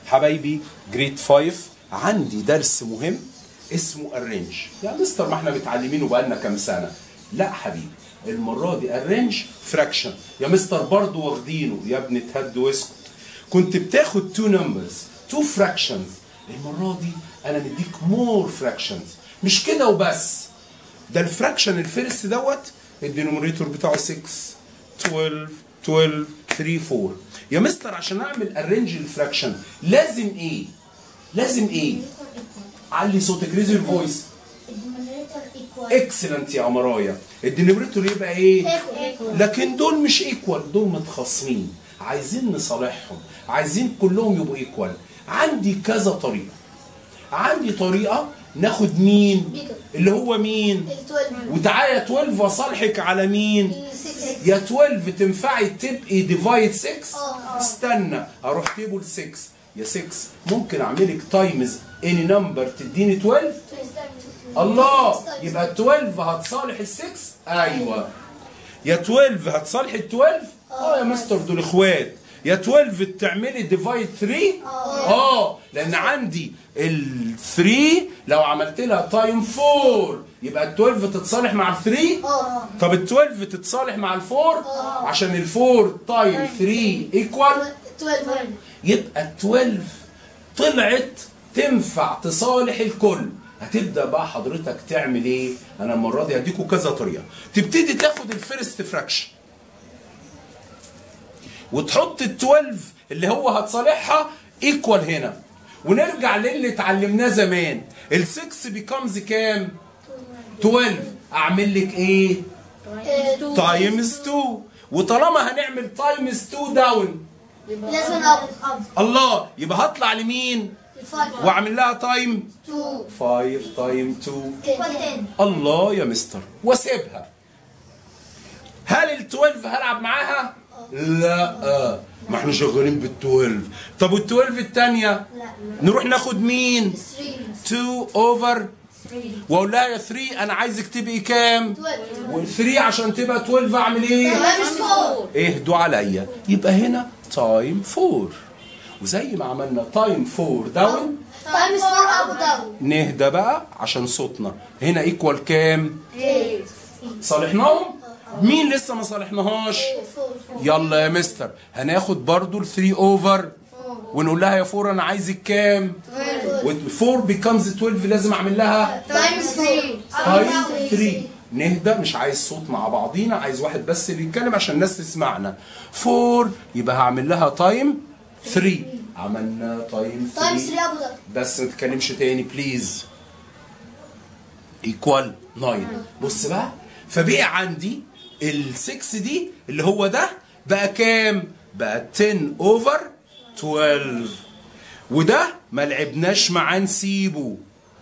حبايبي جريد 5 عندي درس مهم اسمه الرينج يا مستر ما احنا متعلمينه بقالنا كام سنه لا حبيبي المره دي الرينج فراكشن يا مستر برضه واخدينه يا ابني اتهد واسكت كنت بتاخد تو نمبرز تو فراكشنز المره دي انا مديك مور فراكشنز مش كده وبس ده الفراكشن الفيرست دوت الدينومينيتور بتاعه 6 12 12 3 4 يا مستر عشان اعمل ارينج الفراكشن لازم ايه لازم ايه علي صوتك ريز الفويس الدينومينيتور ايكوال اكسلنت يا امرايا الدينومينيتور يبقى ايه ايكوال لكن دول مش ايكوال دول متخاصمين عايزين نصالحهم عايزين كلهم يبقوا ايكوال عندي كذا طريقه عندي طريقه ناخد مين بيجر. اللي هو مين ال 12 وتعالى يا 12 اصالحك على مين ال 6 يا 12 تنفعي تبقي ديفايد 6 آه. استنى اروح تيبل 6 يا 6 ممكن اعملك تايمز اني نمبر تديني 12 الله يبقى 12 هتصالح ال 6 ايوه يا 12 هتصالح ال 12 اه يا مستر دول اخوات يا 12 تعملي ديفايد 3 اه لان عندي ال 3 لو عملت لها تايم 4 يبقى ال 12 تتصالح مع ال 3 اه طب ال 12 تتصالح مع ال 4 عشان ال 4 تايم 3 ايكوال 12 يبقى ال 12 طلعت تنفع تصالح الكل هتبدا بقى حضرتك تعمل ايه انا المره دي هديكوا كذا طريقه تبتدي تاخد الفيرست فراكشن وتحط ال 12 اللي هو هتصالحها ايكوال هنا ونرجع للي اتعلمناه زمان ال 6 بيكمز كام 12 اعمل لك ايه تايمز 2 وطالما هنعمل تايمز 2 داون لازم اب اب الله يبقى هطلع لمين 5 واعمل لها تايم 2 5 تايم 2 10 الله يا مستر واسيبها هل ال 12 هلعب معاها لا ما احنا شغالين بال 12 طب وال 12 الثانيه لا نروح ناخد مين 3 2 اوفر واقول لها يا 3 انا عايزك تبقي كام 12 و3 عشان تبقى 12 اعمل ايه تايمز 4 اهدوا عليا يبقى هنا تايم 4 وزي ما عملنا تايم 4 داون تايمز 4 اب داون نهدى بقى عشان صوتنا هنا ايكوال كام 8 صالحناهم مين لسه ما صالحناهاش 4 يلا يا مستر هناخد برضو ال 3 اوفر ونقول لها يا 4 انا عايزك كام 4 becomes 12 لازم اعمل لها تايمز 3 تايم 3 نهدى مش عايز صوت مع بعضينا عايز واحد بس اللي يتكلم عشان الناس تسمعنا 4 يبقى هعمل لها تايم 3 عملنا تايم تايمز 3 3 ابو داون بس ما تتكلمش تاني بليز ايكوال 9 بص بقى فبقي عندي ال 6 دي اللي هو ده بقى كام؟ بقى 10 اوفر 12 وده ما لعبناش معاه نسيبه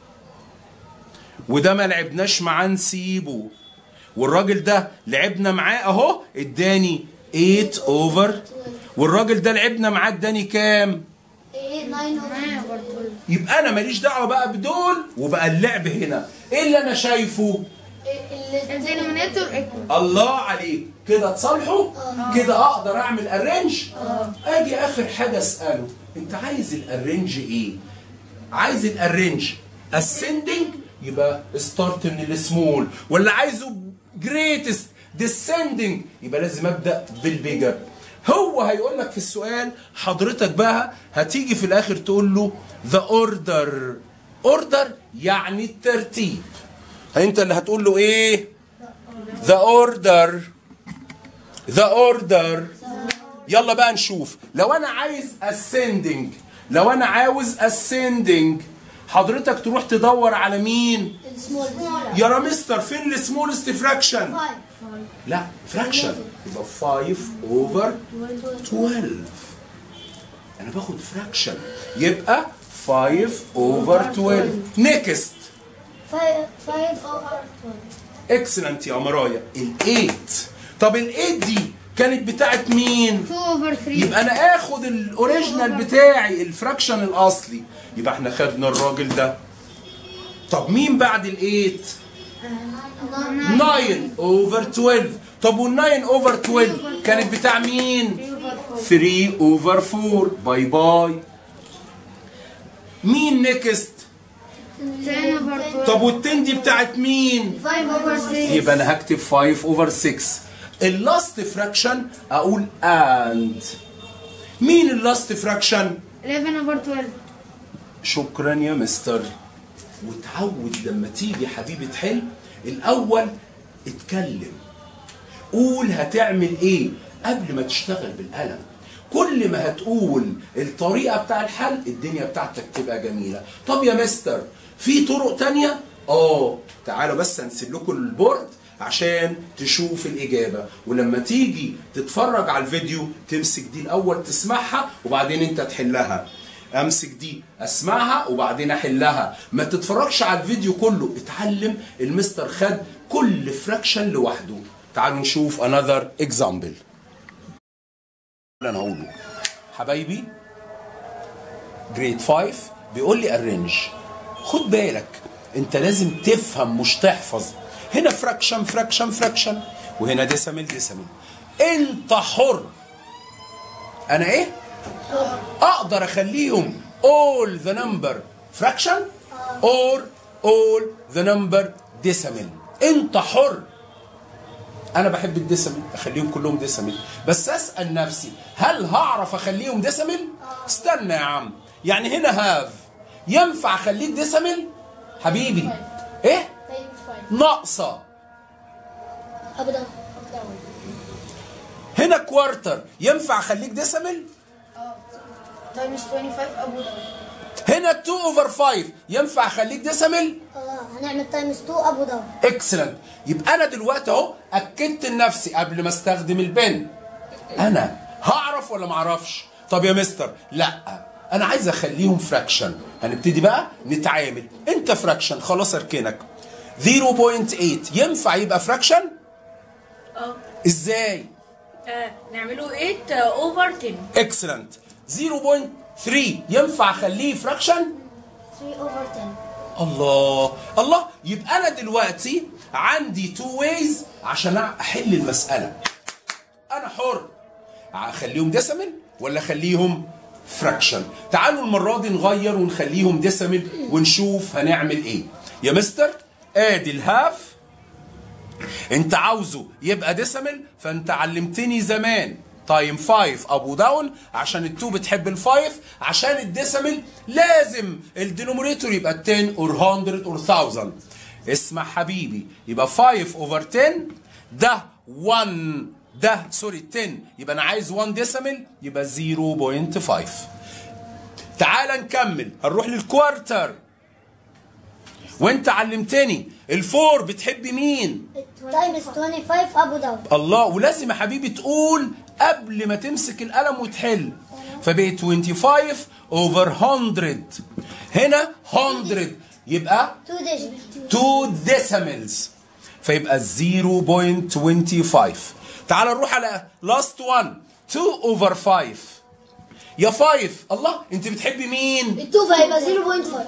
وده ما لعبناش معاه نسيبه والراجل ده لعبنا معاه اهو اداني 8 اوفر والراجل ده لعبنا معاه اداني كام؟ 8 9 اوفر يبقى انا ماليش دعوه بقى بدول وبقى اللعب هنا ايه اللي انا شايفه الدينومينيتور ايكوال الله عليك كده تصالحوا كده اقدر اعمل ارينج اجي اخر حاجه اساله انت عايز الارينج ايه عايز الارينج ascending يبقى ستارت من السمول ولا عايزه جريتست descending يبقى لازم ابدا بالبيجر هو هيقول لك في السؤال حضرتك بقى هتيجي في الاخر تقول له the order order يعني الترتيب انت اللي هتقول له ايه the order the order يلا بقى نشوف لو انا عايز ascending لو انا عاوز ascending حضرتك تروح تدور على مين السمول يا مستر فين السمولست فراكشن 5 لا فراكشن يبقى 5 اوفر 12 انا باخد فراكشن يبقى 5 اوفر 12 نيكست 5 اوفر 12 اكسلنت يا مرايا ال8 طب ال8 دي كانت بتاعت مين 2 اوفر 3 يبقى انا اخد الاوريجينال بتاعي الفراكشن الاصلي يبقى احنا خدنا الراجل ده طب مين بعد ال8 9 اوفر 12 طب وال9 اوفر 12 كانت بتاع مين 3 اوفر 4 باي باي مين نيكست 10 over 12 طب والتن دي بتاعت مين 5 over 6 يبقى انا هكتب 5 اوفر 6 اللاست فراكشن اقول اند مين اللاست فراكشن 11 over 12 شكرا يا مستر وتعود لما تيجي يا حبيبي تحل الاول اتكلم قول هتعمل ايه قبل ما تشتغل بالقلم كل ما هتقول الطريقه بتاع الحل الدنيا بتاعتك تبقى جميله طب يا مستر في طرق تانية اه تعالوا بس هنسيب لكم البورد عشان تشوف الإجابة ولما تيجي تتفرج على الفيديو تمسك دي الأول تسمعها وبعدين أنت تحلها امسك دي اسمعها وبعدين احلها ما تتفرجش على الفيديو كله اتعلم المستر خد كل فراكشن لوحده تعالوا نشوف another example اللي انا هقوله حبايبي جريد 5 بيقول لي الرينج خد بالك انت لازم تفهم مش تحفظ هنا فراكشن فراكشن فراكشن وهنا ديسيمل ديسيمل انت حر انا ايه اقدر اخليهم all the number fraction or all the number decimal انت حر انا بحب الديسيمل اخليهم كلهم ديسيمل بس اسال نفسي هل هعرف اخليهم ديسيمل استنى يا عم يعني هنا هاف ينفع اخليك ديسيمل حبيبي ايه ناقصه ابو ده هنا كوارتر ينفع اخليك ديسيمل تايمز 25 ابو ده هنا 2 اوفر 5 ينفع اخليك ديسيمل اه هنعمل تايمز 2 ابو ده اكسلنت يبقى انا دلوقتي اهو اكدت لنفسي قبل ما استخدم البن انا هعرف ولا ما اعرفش طب يا مستر لا انا عايز اخليهم فراكشن هنبتدي بقى نتعامل انت فراكشن خلاص اركنك 0.8 ينفع يبقى فراكشن اه ازاي آه، نعمله 8 اوفر 10 اكسلنت 0.3 ينفع اخليه فراكشن 3 اوفر 10 الله الله يبقى انا دلوقتي عندي تو ويز عشان احل المساله انا حر اخليهم ديسيمل ولا اخليهم فراكشن تعالوا المره دي نغير ونخليهم ديسيمل ونشوف هنعمل ايه يا مستر ادي الهاف انت عاوزه يبقى ديسيمل فانت علمتني زمان تايم 5 ابو داون عشان التو بتحب الفايف عشان الديسيمل لازم الدينومينيتور يبقى 10 اور 100 اور 1000 اسمع حبيبي يبقى 5 اوفر 10 ده 1 ده سوري 10 يبقى انا عايز 1 ديسيمل يبقى 0.5 تعال نكمل هنروح للكوارتر وانت علمتني الفور بتحب مين تايمز 25 ابو ده الله ولازم يا حبيبي تقول قبل ما تمسك القلم وتحل فبقت 25 اوفر 100 هنا 100 يبقى 2 ديجيت 2 decimals فيبقى 0.25 تعال نروح على لاست 1 2 اوفر 5 يا 5 الله انت بتحبي مين ال 2 فهيبقى 0.5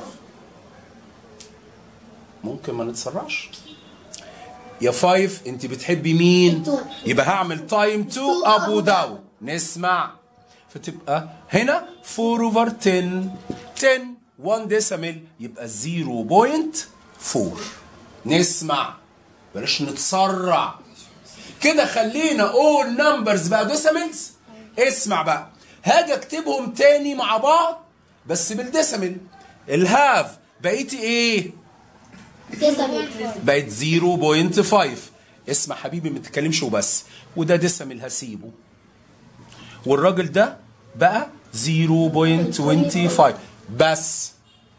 ممكن ما نتسرعش يا 5 انت بتحبي مين التو. يبقى هعمل تايم 2 تو ابو أبو داون نسمع فتبقى هنا 4 اوفر 10 10 1 ديسيمل يبقى 0.4 نسمع بلاش نتسرع كده خلينا اول نمبرز بقى ديسيملز اسمع بقى هاجي اكتبهم تاني مع بعض بس بالديسيمل الهاف بقيتي ايه ديسيمل بقت 0.5 اسمع حبيبي ما تتكلمش وبس وده ديسيمل هسيبه والراجل ده بقى 0.25 بس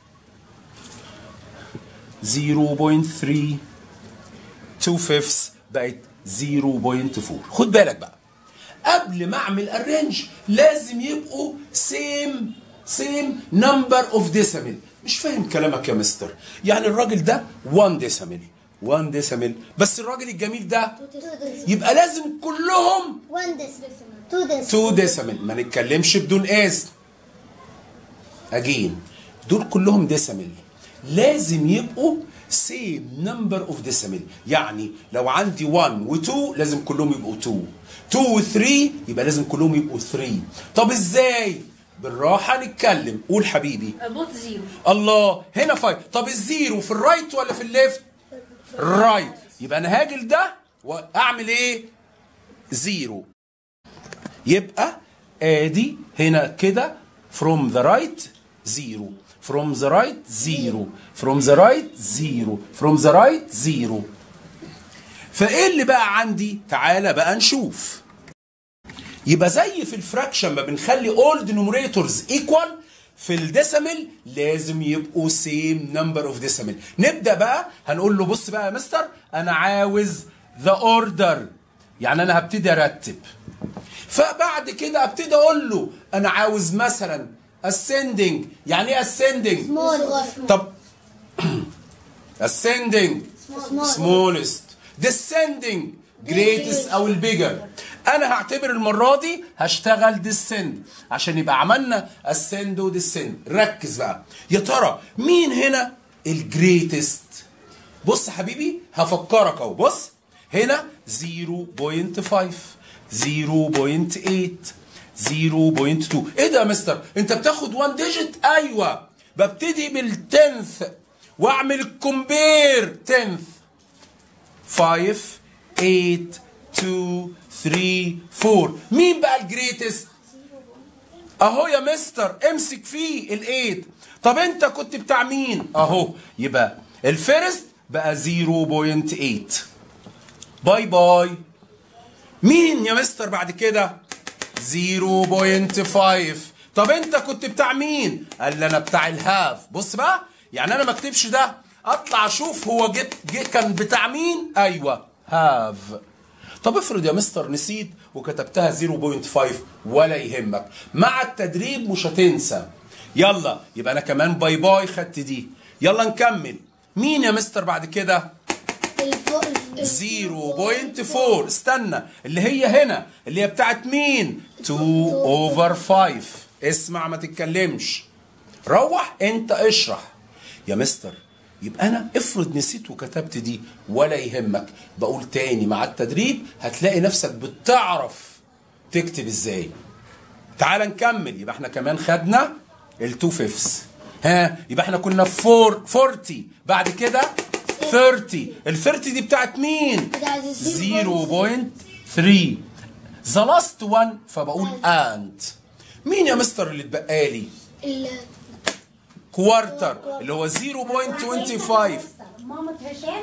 0.3 2 fifths بقت 0.4 خد بالك بقى قبل ما اعمل الرينج لازم يبقوا سيم سيم نمبر اوف ديسيمل مش فاهم كلامك يا مستر يعني الراجل ده 1 ديسيمل 1 ديسيمل بس الراجل الجميل ده 2 ديسيمل يبقى لازم كلهم 1 ديسيمل 2 ديسيمل 2 ديسيمل ما نتكلمش بدون اذن اجين دول كلهم ديسيمل لازم يبقوا سيم نمبر اوف ديسيمل يعني لو عندي 1 و2 لازم كلهم يبقوا 2 2 و3 يبقى لازم كلهم يبقوا 3 طب ازاي بالراحه نتكلم قول حبيبي بوت زيرو الله هنا 5 طب الزيرو في الرايت ولا في الليفت رايت يبقى انا هاجي لده واعمل ايه زيرو يبقى ادي هنا كده from the right zero from the right zero from the right zero from the right zero فايه اللي بقى عندي تعالى بقى نشوف يبقى زي في الفراكشن ما بنخلي all denominators equal في الديسيمل لازم يبقوا same number of decimal نبدا بقى هنقول له بص بقى يا مستر انا عاوز the order يعني انا هبتدي ارتب فبعد كده ابتدي اقول له انا عاوز مثلا ascending يعني ايه ascending small طب ascending small smallest descending greatest او البيجر انا هعتبر المره دي هشتغل descend عشان يبقى عملنا ascend ودescend ركز بقى يا ترى مين هنا الجريتست بص يا حبيبي هفكرك اهو بص هنا 0.5 0.8 0.2 ايه ده يا مستر انت بتاخد 1 ديجيت ايوه ببتدي بالتنث واعمل الكومبير تنث 5 8 2 3 4 مين بقى الجريتست اهو يا مستر امسك فيه الايد طب انت كنت بتاع مين اهو يبقى الفيرست بقى 0.8 باي باي مين يا مستر بعد كده 0.5 طب انت كنت بتاع مين قال لي انا بتاع الهاف بص بقى يعني انا ما اكتبش ده اطلع اشوف هو جيت جي كان بتاع مين ايوه هاف طب افرض يا مستر نسيت وكتبتها 0.5 ولا يهمك مع التدريب مش هتنسى يلا يبقى انا كمان باي باي خدت دي يلا نكمل مين يا مستر بعد كده الفوق 0.4 استنى اللي هي هنا اللي هي بتاعت مين 2 over 5 اسمع ما تتكلمش روح انت اشرح يا مستر يبقى انا افرض نسيت وكتبت دي ولا يهمك بقول تاني مع التدريب هتلاقي نفسك بتعرف تكتب ازاي تعال نكمل يبقى احنا كمان خدنا ال2 فيفثs ها يبقى احنا كنا في 4 40 بعد كده 30 ال 30 دي بتاعت مين؟ بتاعت 0.3 ذا لاست وان فبقول اند مين يا مستر اللي اتبقى لي؟ ال كوارتر اللي هو 0.25 ماما هشام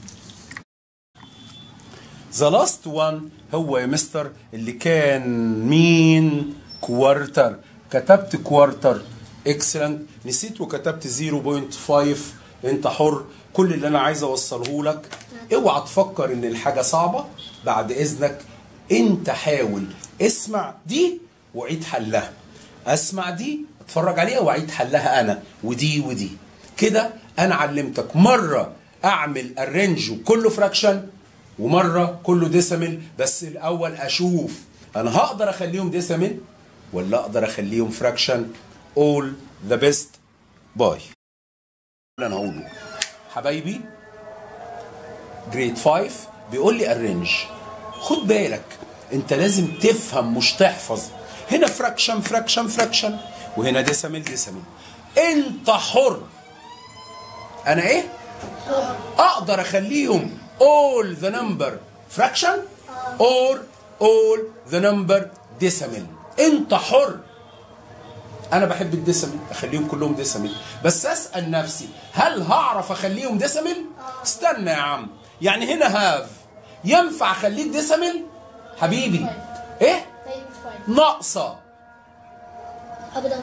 ذا لاست وان هو يا مستر اللي كان مين كوارتر كتبت كوارتر اكسلنت نسيت وكتبت 0.5 انت حر كل اللي انا عايز اوصله لك اوعى تفكر ان الحاجه صعبه بعد اذنك انت حاول اسمع دي وعيد حلها اسمع دي اتفرج عليها واعيد حلها انا ودي ودي كده انا علمتك مره اعمل الرينج كله فراكشن ومره كله ديسيمل بس الاول اشوف انا هقدر اخليهم ديسيمل ولا اقدر اخليهم فراكشن all the best باي اللي انا هقوله حبايبي جريد 5 بيقول لي الرينج خد بالك انت لازم تفهم مش تحفظ هنا فراكشن فراكشن فراكشن وهنا ديسيمل ديسيمل انت حر انا ايه اقدر اخليهم all the number fraction or all the number decimal انت حر انا بحب الديسيمل اخليهم كلهم ديسيمل بس اسال نفسي هل هعرف اخليهم ديسيمل استنى يا عم يعني هنا هاف ينفع اخليك ديسيمل حبيبي ايه ناقصه ابدا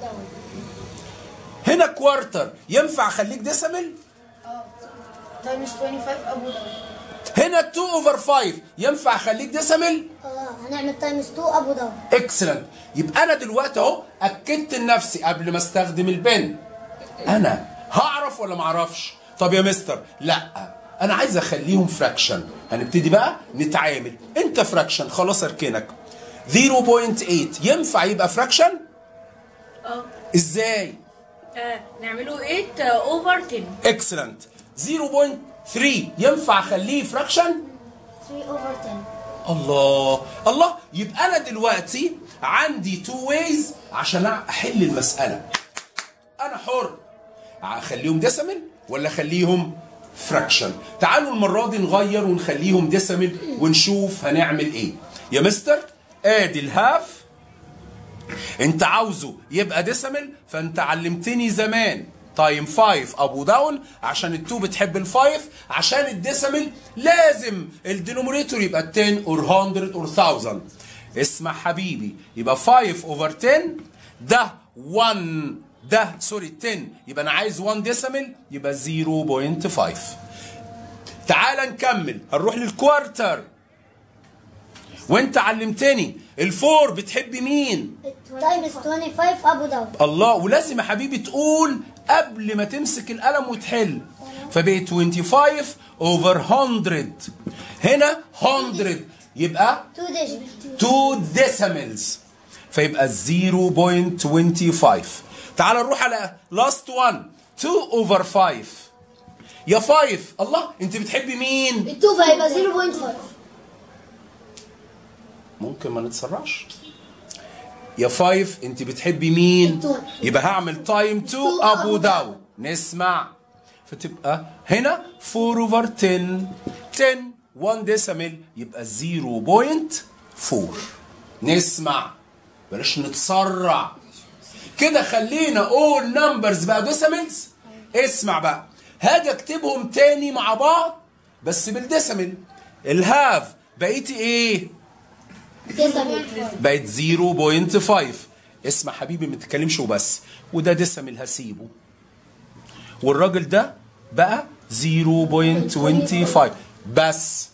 هنا كوارتر ينفع اخليك ديسيمل تايمز 25 ابو داود هنا 2 اوفر 5 ينفع اخليك ديسيمل اه هنعمل تايمز 2 ابو داود اكسلنت يبقى انا دلوقتي اهو اكدت لنفسي قبل ما استخدم البن انا هعرف ولا ما اعرفش طب يا مستر لا انا عايز اخليهم فراكشن هنبتدي بقى نتعامل انت فراكشن خلاص اركنك 0.8 ينفع يبقى فراكشن اه ازاي آه، نعمله 8 اوفر 10 اكسلنت 0.3 ينفع اخليه فراكشن 3 اوفر 10 الله الله يبقى انا دلوقتي عندي تو ويز عشان احل المساله انا حر اخليهم ديسيمل ولا اخليهم فراكشن تعالوا المره دي نغير ونخليهم ديسيمل ونشوف هنعمل ايه يا مستر ادي الهاف انت عاوزه يبقى ديسيمل فانت علمتني زمان تايم 5 ابو داون عشان التو بتحب الفايف عشان الديسيمل لازم الدينومينيتور يبقى 10 اور 100 اور 1000 اسمع حبيبي يبقى 5 اوفر 10 ده 1 ده سوري 10 يبقى انا عايز 1 ديسيمل يبقى 0.5 تعال نكمل هنروح للكوارتر وانت علمتني الفور بتحب مين تايمز 25 ابو ظبي الله ولازم يا حبيبي تقول قبل ما تمسك القلم وتحل فبقت 25 اوفر 100 هنا 100 يبقى 2 ديجيت 2 decimals فيبقى 0.25 تعال نروح على لاست 1 2 اوفر 5 يا 5 الله انت بتحبي مين ال 2 فهيبقى 0.5 ممكن ما نتسرعش يا 5 انت بتحبي مين التو. يبقى هعمل تايم 2 تو ابو أبو داون نسمع فتبقى هنا 4 اوفر 10 10 1 ديسيمل يبقى 0.4 نسمع بلاش نتسرع كده خلينا اول نمبرز بقى ديسيملز اسمع بقى هاجي اكتبهم تاني مع بعض بس بالديسيمل الهاف بقيتي ايه ديسيمل بقت 0.5 اسمع حبيبي ما تتكلمش وبس وده ديسيمل هسيبه والراجل ده بقى 0.25 بس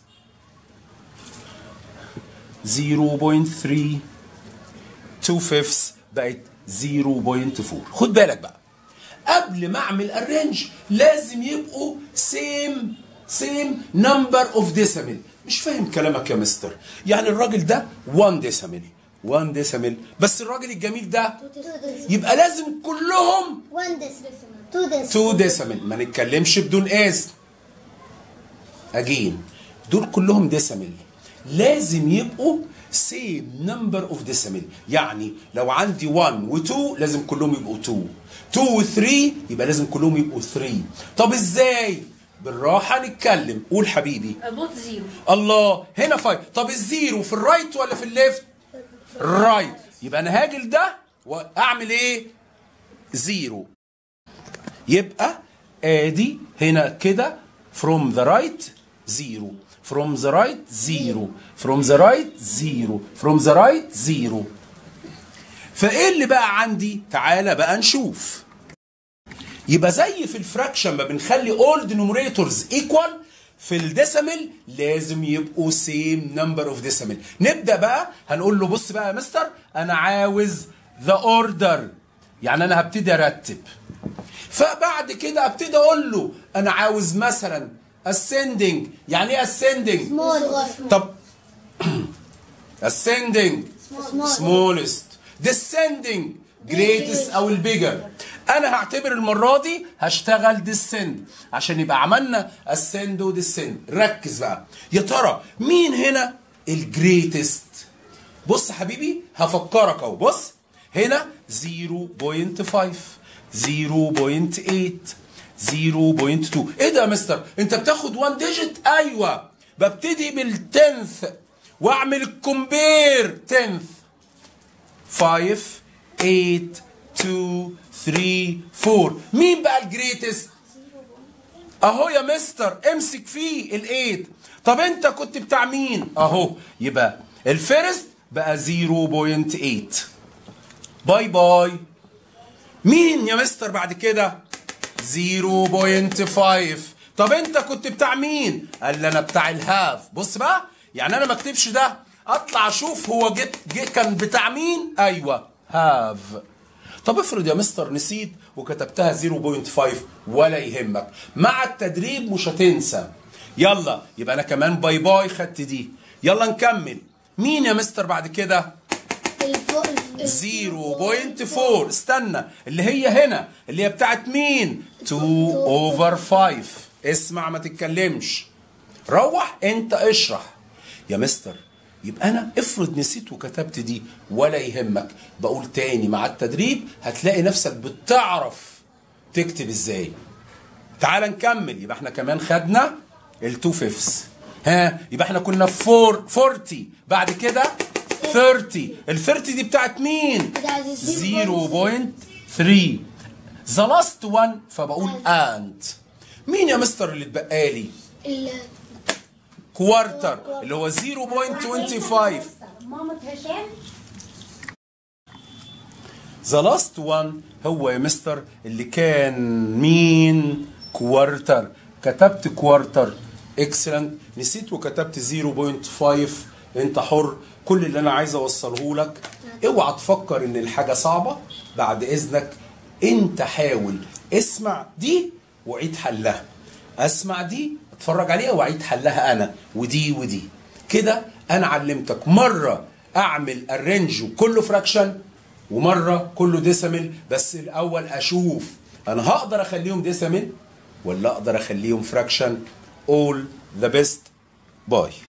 0.3 2 fifths بقت 0.4 خد بالك بقى قبل ما اعمل ارينج لازم يبقوا سيم سيم نمبر اوف ديسيمل مش فاهم كلامك يا مستر يعني الراجل ده 1 ديسيمل 1 ديسيمل بس الراجل الجميل ده 2 ديجيت يبقى لازم كلهم 1 ديسيمل 2 ديسيمل 2 ديسيمل ما نتكلمش بدون اسم اجين دول كلهم ديسيمل لازم يبقوا سيم نمبر اوف ديسيمل يعني لو عندي 1 و2 لازم كلهم يبقوا 2 2 و3 يبقى لازم كلهم يبقوا 3 طب ازاي بالراحه نتكلم قول حبيبي بوت زيرو الله هنا 5 طب الزيرو في الرايت ولا في الليفت رايت يبقى انا هاجي لده واعمل ايه زيرو يبقى ادي هنا كده from the right zero from the right zero from the right zero from the right zero فايه اللي بقى عندي تعالى بقى نشوف يبقى زي في الفراكشن ما بنخلي all denominators equal في الديسيمل لازم يبقوا سيم نمبر اوف ديسيمل نبدا بقى هنقول له بص بقى يا مستر انا عاوز ذا اوردر يعني انا هبتدي ارتب فبعد كده ابتدي اقول له انا عاوز مثلا ascending يعني ايه ascending سمول طب ascending سمول smallest descending greatest او البيجر انا هعتبر المره دي هشتغل descend عشان يبقى عملنا ascend و descend ركز بقى يا ترى مين هنا الجريتست بص حبيبي هفكرك اهو بص هنا 0.5 0.8 0.2 ايه ده يا مستر انت بتاخد 1 ديجيت ايوه ببتدي بالتنث واعمل الكومبير تنث 5 8 2 3 4 مين بقى الجريتست اهو يا مستر امسك فيه الايد طب انت كنت بتاع مين اهو يبقى الفيرست بقى 0.8 باي باي مين يا مستر بعد كده 0.5 طب انت كنت بتاع مين قال لي انا بتاع الهاف بص بقى يعني انا ما اكتبش ده اطلع اشوف هو جت جه كان بتاع مين ايوه هاف طب افرض يا مستر نسيت وكتبتها 0.5 ولا يهمك مع التدريب مش هتنسى يلا يبقى انا كمان باي باي خدت دي يلا نكمل مين يا مستر بعد كده الفوق 0.4 استنى اللي هي هنا اللي هي بتاعت مين 2 اوفر 5 اسمع ما تتكلمش روح انت اشرح يا مستر يبقى انا افرض نسيت وكتبت دي ولا يهمك بقول تاني مع التدريب هتلاقي نفسك بتعرف تكتب ازاي تعال نكمل يبقى احنا كمان خدنا التو فيفثs ها يبقى احنا كنا في 4 40 بعد كده 30 ال 30 دي بتاعت مين؟ بتاعت ال 0.3 ذا لاست وان فبقول اند مين يا مستر اللي اتبقى لي؟ ال كوارتر اللي هو 0.25 ماما هشام ذا لاست وان هو يا مستر اللي كان مين كوارتر كتبت كوارتر اكسلنت نسيت وكتبت 0.5 انت حر كل اللي انا عايز اوصله لك اوعى تفكر ان الحاجه صعبه بعد اذنك انت حاول اسمع دي وعيد حلها اسمع دي اتفرج عليها واعيد حلها انا ودي ودي كده انا علمتك مره اعمل الرينج كله فراكشن ومره كله ديسيمل بس الاول اشوف انا هقدر اخليهم ديسيمل ولا اقدر اخليهم فراكشن all the best باي